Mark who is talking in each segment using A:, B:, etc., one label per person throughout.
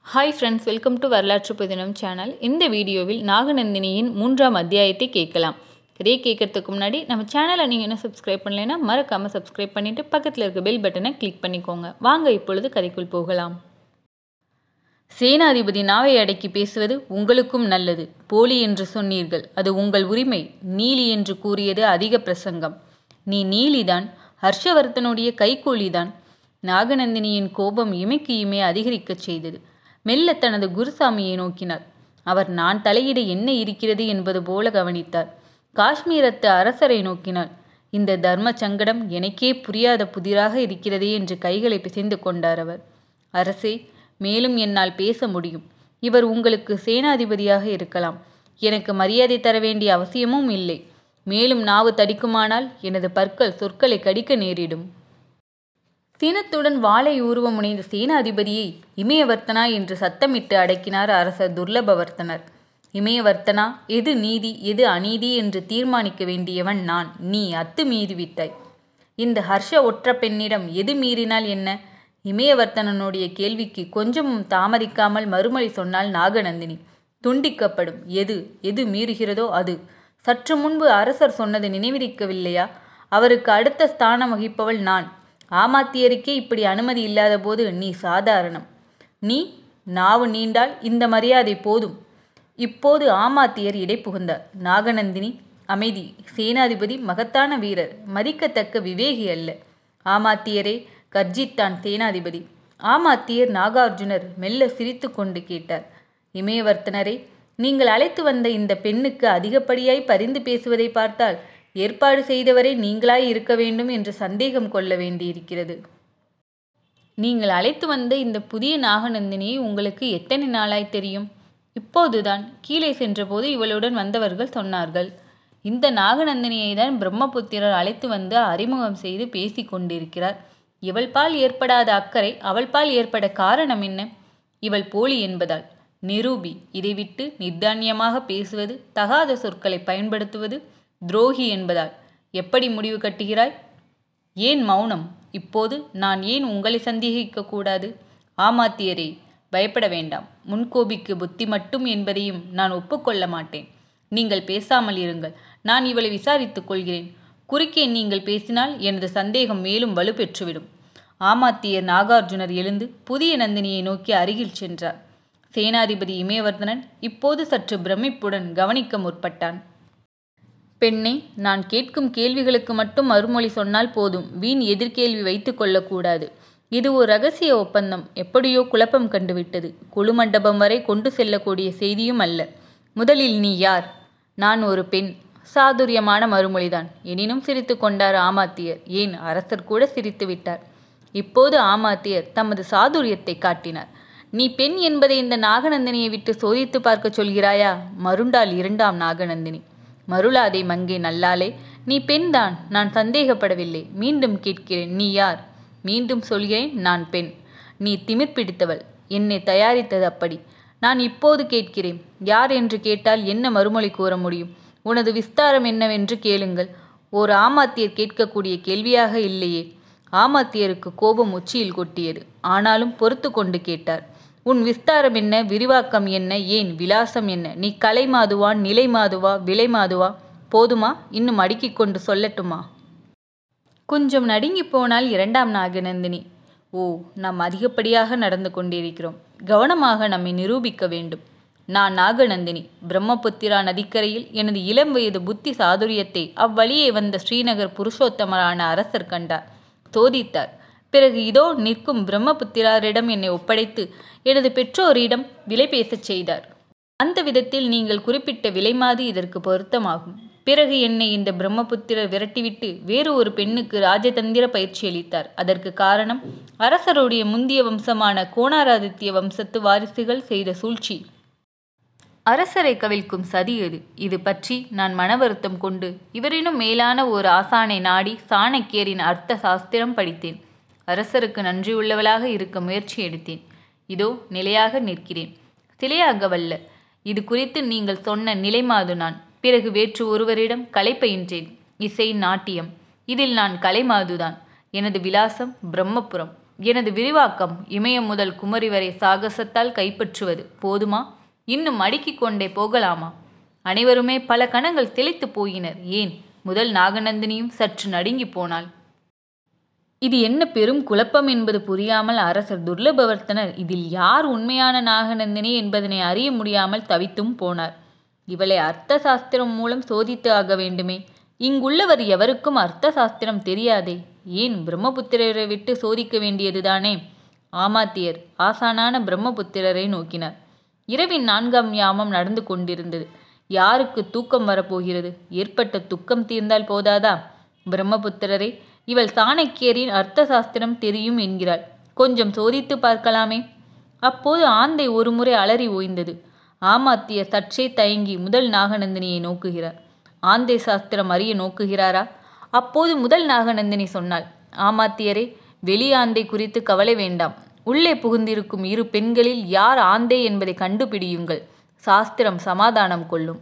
A: hi friends welcome to வரலாற்று புதினம் channel இந்த வீடியோவில் நாகநந்தினியின் மூன்றாம் அத்தியாயத்தை கேட்கலாம் இதே கேட்கறதுக்கு முன்னாடி நம்ம சேனலை நீங்கள் இன்னும் சப்ஸ்கிரைப் பண்ணலைன்னா மறக்காமல் சப்ஸ்கிரைப் பண்ணிவிட்டு பக்கத்தில் இருக்க பெல் பட்டனை கிளிக் பண்ணிக்கோங்க வாங்க இப்பொழுது கதைக்குள் போகலாம் சேனாதிபதி நாவை அடக்கி பேசுவது உங்களுக்கும் நல்லது போலி என்று சொன்னீர்கள் அது உங்கள் உரிமை நீலி என்று கூறியது அதிக பிரசங்கம் நீ நீலிதான் ஹர்ஷவர்த்தனுடைய கைக்கூலிதான் நாகநந்தினியின் கோபம் இமைக்கு இமை அதிகரிக்கச் செய்தது மெல்ல தனது குருசாமியை நோக்கினார் அவர் நான் தலையிட என்ன இருக்கிறது என்பது போல கவனித்தார் காஷ்மீரத்து அரசரை நோக்கினார் இந்த தர்ம சங்கடம் எனக்கே புரியாத புதிராக இருக்கிறதே என்று கைகளை பிசைந்து கொண்டார் அவர் அரசே மேலும் என்னால் பேச முடியும் இவர் உங்களுக்கு சேனாதிபதியாக இருக்கலாம் எனக்கு மரியாதை தர வேண்டிய அவசியமும் இல்லை மேலும் நாவு தடிக்குமானால் எனது பற்கள் சொற்களை கடிக்க நேரிடும் சினத்துடன் வாளை உருவ முனைந்த சேனாதிபதியை இமயவர்த்தனா என்று சத்தமிட்டு அடக்கினார் அரசர் துர்லபவர்த்தனர் இமயவர்த்தனா எது நீதி எது அநீதி என்று தீர்மானிக்க வேண்டியவன் நான் நீ அத்து மீறிவிட்டாய் இந்த ஹர்ஷ ஒற்ற பெண்ணிடம் எது மீறினால் என்ன இமயவர்த்தனனுடைய கேள்விக்கு கொஞ்சமும் தாமதிக்காமல் மறுமொழி சொன்னால் நாகநந்தினி துண்டிக்கப்படும் எது எது மீறுகிறதோ அது சற்று முன்பு அரசர் சொன்னது நினைவிருக்கவில்லையா அவருக்கு அடுத்த ஸ்தானம் வகிப்பவள் நான் ஆமாத்தியருக்கே இப்படி அனுமதி இல்லாத போது நீ சாதாரணம் நீ நாவு நீண்டால் இந்த மரியாதை போதும் இப்போது ஆமாத்தியர் இடை புகுந்தார் நாகநந்தினி அமைதி சேனாதிபதி மகத்தான வீரர் மதிக்கத்தக்க விவேகி அல்ல ஆமாத்தியரே கர்ஜித்தான் சேனாதிபதி ஆமாத்தியர் நாகார்ஜுனர் மெல்ல சிரித்து கொண்டு கேட்டார் இமயவர்த்தனரே நீங்கள் அழைத்து வந்த இந்த பெண்ணுக்கு அதிகப்படியாய் பரிந்து பேசுவதை பார்த்தால் ஏற்பாடு செய்தவரை நீங்களாய் இருக்க வேண்டும் என்று சந்தேகம் கொள்ள வேண்டியிருக்கிறது நீங்கள் அழைத்து வந்த இந்த புதிய நாகநந்தினியை உங்களுக்கு எத்தனை நாளாய் தெரியும் இப்போதுதான் கீழே சென்றபோது இவளுடன் வந்தவர்கள் சொன்னார்கள் இந்த நாகநந்தினியை தான் பிரம்மபுத்திரர் அழைத்து வந்து அறிமுகம் செய்து பேசி கொண்டிருக்கிறார் இவள் பால் ஏற்படாத அக்கறை அவள் பால் ஏற்பட காரணம் என்ன இவள் போலி என்பதால் நிரூபி இதை விட்டு நிர்தானியமாக பேசுவது தகாத சொற்களை பயன்படுத்துவது துரோகி என்பதால் எப்படி முடிவு கட்டுகிறாய் ஏன் மௌனம் இப்போது நான் ஏன் உங்களை சந்தேகிக்க கூடாது ஆமாத்தியரே பயப்பட வேண்டாம் முன்கோபிக்கு புத்தி மட்டும் என்பதையும் நான் ஒப்புக்கொள்ள மாட்டேன் நீங்கள் பேசாமல் இருங்கள் நான் இவளை விசாரித்துக் கொள்கிறேன் குறுக்கே நீங்கள் பேசினால் எனது சந்தேகம் மேலும் வலுப்பெற்றுவிடும் ஆமாத்தியர் நாகார்ஜுனர் எழுந்து புதிய நந்தினியை நோக்கி அருகில் சென்றார் சேனாதிபதி இமயவர்தனன் இப்போது சற்று பிரமிப்புடன் கவனிக்க முற்பட்டான் பெண்ணே நான் கேட்கும் கேள்விகளுக்கு மட்டும் மறுமொழி சொன்னால் போதும் வீண் எதிர்கேள்வி வைத்து கொள்ளக்கூடாது இது ஒரு ரகசிய ஒப்பந்தம் எப்படியோ குழப்பம் கண்டுவிட்டது குழு மண்டபம் வரை கொண்டு செல்லக்கூடிய செய்தியும் அல்ல முதலில் நீ யார் நான் ஒரு பெண் சாதுரியமான மறுமொழிதான் எனினும் சிரித்து கொண்டார் ஆமாத்தியர் ஏன் அரசர் கூட சிரித்து விட்டார் இப்போது ஆமாத்தியர் தமது சாதுரியத்தை காட்டினார் நீ பெண் என்பதை இந்த நாகநந்தினியை விட்டு சோதித்து பார்க்க சொல்கிறாயா மருண்டால் இரண்டாம் நாகநந்தினி மருளாதை மங்கை நல்லாலே நீ பெண்தான் நான் சந்தேகப்படவில்லை மீண்டும் கேட்கிறேன் நீ யார் மீண்டும் சொல்கிறேன் நான் பெண் நீ திமிர் பிடித்தவள் என்னை தயாரித்தது அப்படி நான் இப்போது கேட்கிறேன் யார் என்று கேட்டால் என்ன மறுமொழி கூற முடியும் உனது விஸ்தாரம் என்னவென்று கேளுங்கள் ஓர் ஆமாத்தியர் கேட்கக்கூடிய கேள்வியாக இல்லையே ஆமாத்தியருக்கு கோபம் உச்சியில் கொட்டியது ஆனாலும் பொறுத்து கொண்டு கேட்டார் உன் விஸ்தாரம் என்ன விரிவாக்கம் என்ன ஏன் விலாசம் என்ன நீ கலை மாதுவா நிலை மாதுவா விலை மாதுவா போதுமா இன்னும் அடுக்கிக் கொண்டு சொல்லட்டுமா கொஞ்சம் நடுங்கி போனால் இரண்டாம் நாகநந்தினி ஓ நாம் அதிகப்படியாக நடந்து கொண்டிருக்கிறோம் கவனமாக நம்மை நிரூபிக்க வேண்டும் நான் நாகநந்தினி பிரம்மபுத்திரா நதிக்கரையில் எனது இளம் வயது புத்தி சாதுரியத்தை அவ்வழியே வந்த ஸ்ரீநகர் புருஷோத்தமரான அரசர் கண்டார் சோதித்தார் பிறகு இதோ நிற்கும் பிரம்மபுத்திராரிடம் என்னை ஒப்படைத்து எனது பெற்றோரிடம் விலை பேசச் செய்தார் அந்த விதத்தில் நீங்கள் குறிப்பிட்ட விலைமாது இதற்கு பொருத்தமாகும் பிறகு என்னை இந்த பிரம்மபுத்திரர் விரட்டிவிட்டு வேறு ஒரு பெண்ணுக்கு ராஜதந்திர பயிற்சி அளித்தார் அதற்கு காரணம் அரசருடைய முந்திய வம்சமான கோணாராதித்ய வம்சத்து வாரிசுகள் செய்த சூழ்ச்சி அரசரை கவிழ்க்கும் சதி அது இது பற்றி நான் மன வருத்தம் கொண்டு இவரினும் மேலான ஒரு ஆசானை நாடி சாணக்கியரின் அர்த்த சாஸ்திரம் படித்தேன் அரசருக்கு நன்றியுள்ளவளாக இருக்க முயற்சி எடுத்தேன் இதோ நிலையாக நிற்கிறேன் சிலையாகவல்ல இது குறித்து நீங்கள் சொன்ன நிலைமாது நான் பிறகு வேற்று ஒருவரிடம் கலை பயின்றேன் இசை நாட்டியம் இதில் நான் கலைமாதுதான் எனது விலாசம் பிரம்மபுரம் எனது விரிவாக்கம் இமயம் முதல் குமரி வரை சாகசத்தால் கைப்பற்றுவது போதுமா இன்னும் அடுக்கிக் கொண்டே போகலாமா அனைவருமே பல கணங்கள் திளைத்து போயினர் ஏன் முதல் நாகநந்தினியும் சற்று நடுங்கி போனாள் இது என்ன பெரும் குழப்பம் என்பது புரியாமல் அரசர் துர்லபவர்த்தனர் இதில் யார் உண்மையான நாகநந்தினி என்பதனை அறிய முடியாமல் தவித்தும் போனார் இவளை அர்த்த சாஸ்திரம் மூலம் சோதித்து ஆக வேண்டுமே இங்குள்ளவர் எவருக்கும் அர்த்த சாஸ்திரம் தெரியாதே ஏன் பிரம்மபுத்திரரை விட்டு சோதிக்க வேண்டியதுதானே ஆமாத்தியர் ஆசானான பிரம்மபுத்திரரை நோக்கினார் இரவின் நான்காம் யாமம் நடந்து கொண்டிருந்தது யாருக்கு தூக்கம் வரப்போகிறது ஏற்பட்ட துக்கம் தீர்ந்தால் போதாதா பிரம்மபுத்திரரை இவள் சாணக்கியரின் அர்த்த சாஸ்திரம் தெரியும் என்கிறாள் கொஞ்சம் சோதித்து பார்க்கலாமே அப்போது ஆந்தை ஒருமுறை அலறி ஓய்ந்தது ஆமாத்திய சற்றே தயங்கி முதல் நாகநந்தினியை நோக்குகிறார் ஆந்தை சாஸ்திரம் அறிய நோக்குகிறாரா அப்போது முதல் நாகநந்தினி சொன்னாள் ஆமாத்தியரே வெளி ஆந்தை குறித்து கவலை வேண்டாம் உள்ளே புகுந்திருக்கும் இரு பெண்களில் யார் ஆந்தை என்பதை கண்டுபிடியுங்கள் சாஸ்திரம் சமாதானம் கொள்ளும்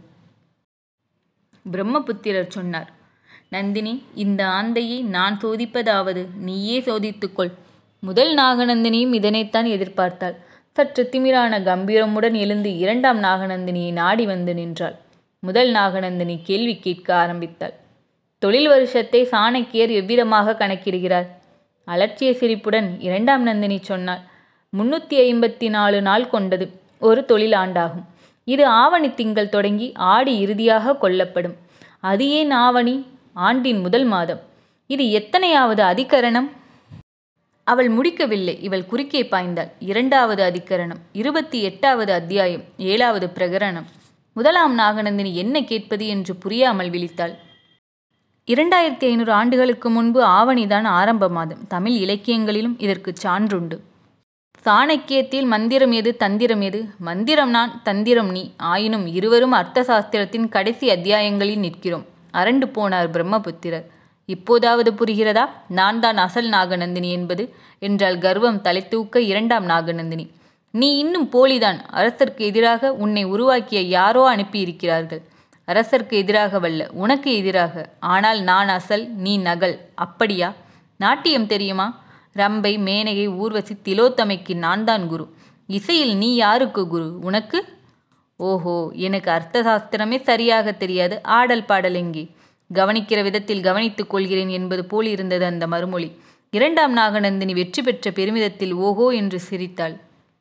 A: பிரம்மபுத்திரர் சொன்னார் நந்தினி இந்த ஆந்தையை நான் சோதிப்பதாவது நீயே சோதித்துக்கொள் முதல் நாகநந்தினியும் இதனைத்தான் எதிர்பார்த்தாள் சற்று திமிரான கம்பீரமுடன் எழுந்து இரண்டாம் நாகநந்தினியை நாடி வந்து நின்றாள் முதல் நாகநந்தினி கேள்வி கேட்க ஆரம்பித்தாள் தொழில் வருஷத்தை சாணக்கியர் எவ்விதமாக கணக்கிடுகிறார் அலட்சிய சிரிப்புடன் இரண்டாம் நந்தினி சொன்னாள் முன்னூற்றி ஐம்பத்தி நாலு நாள் கொண்டது ஒரு தொழிலாண்டாகும் இது ஆவணி திங்கள் தொடங்கி ஆடி இறுதியாக கொல்லப்படும் அது ஏன் ஆவணி ஆண்டின் முதல் மாதம் இது எத்தனையாவது அதிகரணம் அவள் முடிக்கவில்லை இவள் குறுக்கே பாய்ந்தாள் இரண்டாவது அதிகரணம் இருபத்தி எட்டாவது அத்தியாயம் ஏழாவது பிரகரணம் முதலாம் நாகநந்தினி என்ன கேட்பது என்று புரியாமல் விழித்தாள் இரண்டாயிரத்தி ஐநூறு ஆண்டுகளுக்கு முன்பு ஆவணிதான் ஆரம்ப மாதம் தமிழ் இலக்கியங்களிலும் இதற்கு சான்றுண்டு சாணக்கியத்தில் மந்திரம் எது தந்திரம் எது மந்திரம் நான் தந்திரம் நீ ஆயினும் இருவரும் அர்த்த சாஸ்திரத்தின் கடைசி அத்தியாயங்களில் நிற்கிறோம் அரண்டு போனார் பிரம்மபுத்திரர் இப்போதாவது புரிகிறதா நான் தான் அசல் நாகநந்தினி என்பது என்றால் கர்வம் தலைத்தூக்க இரண்டாம் நாகநந்தினி நீ இன்னும் போலிதான் அரசருக்கு எதிராக உன்னை உருவாக்கிய யாரோ அனுப்பியிருக்கிறார்கள் அரசருக்கு எதிராக வல்ல உனக்கு எதிராக ஆனால் நான் அசல் நீ நகல் அப்படியா நாட்டியம் தெரியுமா ரம்பை மேனகை ஊர்வசி திலோத்தமைக்கு நான் தான் குரு இசையில் நீ யாருக்கு குரு உனக்கு ஓஹோ எனக்கு அர்த்த சாஸ்திரமே சரியாக தெரியாது ஆடல் பாடல் எங்கே கவனிக்கிற விதத்தில் கவனித்துக் கொள்கிறேன் என்பது போல் இருந்தது அந்த மறுமொழி இரண்டாம் நாகநந்தினி வெற்றி பெற்ற பெருமிதத்தில் ஓஹோ என்று சிரித்தாள்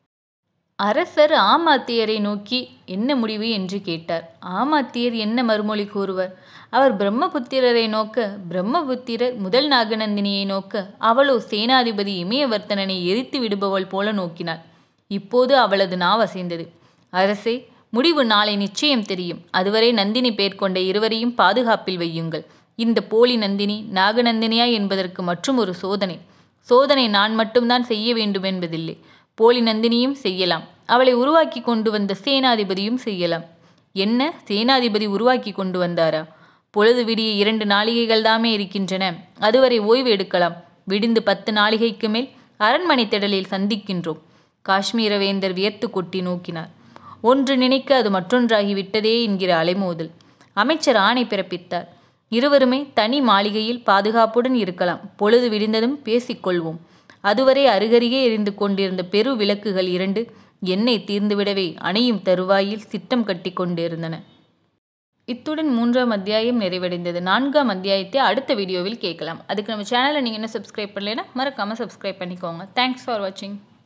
A: அரசர் ஆமாத்தியரை நோக்கி என்ன முடிவு என்று கேட்டார் ஆமாத்தியர் என்ன மறுமொழி கூறுவர் அவர் பிரம்மபுத்திரரை நோக்க பிரம்மபுத்திரர் முதல் நாகநந்தினியை நோக்க அவளோ சேனாதிபதி இமயவர்த்தனனை எரித்து விடுபவள் போல நோக்கினாள் இப்போது அவளது நாவசைந்தது அரசே முடிவு நாளை நிச்சயம் தெரியும் அதுவரை நந்தினி பேர் கொண்ட இருவரையும் பாதுகாப்பில் வையுங்கள் இந்த போலி நந்தினி நாகநந்தினியா என்பதற்கு மற்றும் ஒரு சோதனை சோதனை நான் மட்டும்தான் செய்ய வேண்டும் என்பதில்லை போலி நந்தினியும் செய்யலாம் அவளை உருவாக்கி கொண்டு வந்த சேனாதிபதியும் செய்யலாம் என்ன சேனாதிபதி உருவாக்கி கொண்டு வந்தாரா பொழுது விடிய இரண்டு நாளிகைகள் தாமே இருக்கின்றன அதுவரை ஓய்வு எடுக்கலாம் விடிந்து பத்து நாளிகைக்கு மேல் அரண்மனை திடலில் சந்திக்கின்றோம் காஷ்மீர வேந்தர் வியர்த்து கொட்டி நோக்கினார் ஒன்று நினைக்க அது மற்றொன்றாகி விட்டதே என்கிற அலைமோதல் அமைச்சர் ஆணை பிறப்பித்தார் இருவருமே தனி மாளிகையில் பாதுகாப்புடன் இருக்கலாம் பொழுது விடிந்ததும் பேசிக்கொள்வோம் அதுவரை அருகருகே எரிந்து கொண்டிருந்த பெரு விளக்குகள் இரண்டு எண்ணெய் தீர்ந்துவிடவே அணையும் தருவாயில் சிட்டம் கட்டி கொண்டிருந்தன இத்துடன் மூன்றாம் அத்தியாயம் நிறைவடைந்தது நான்காம் அத்தியாயத்தை அடுத்த வீடியோவில் கேட்கலாம் அதுக்கு நம்ம சேனலை நீங்கள் என்ன சப்ஸ்கிரைப் பண்ணலைன்னா மறக்காமல் சப்ஸ்கிரைப் பண்ணிக்கோங்க தேங்க்ஸ் ஃபார் வாட்சிங்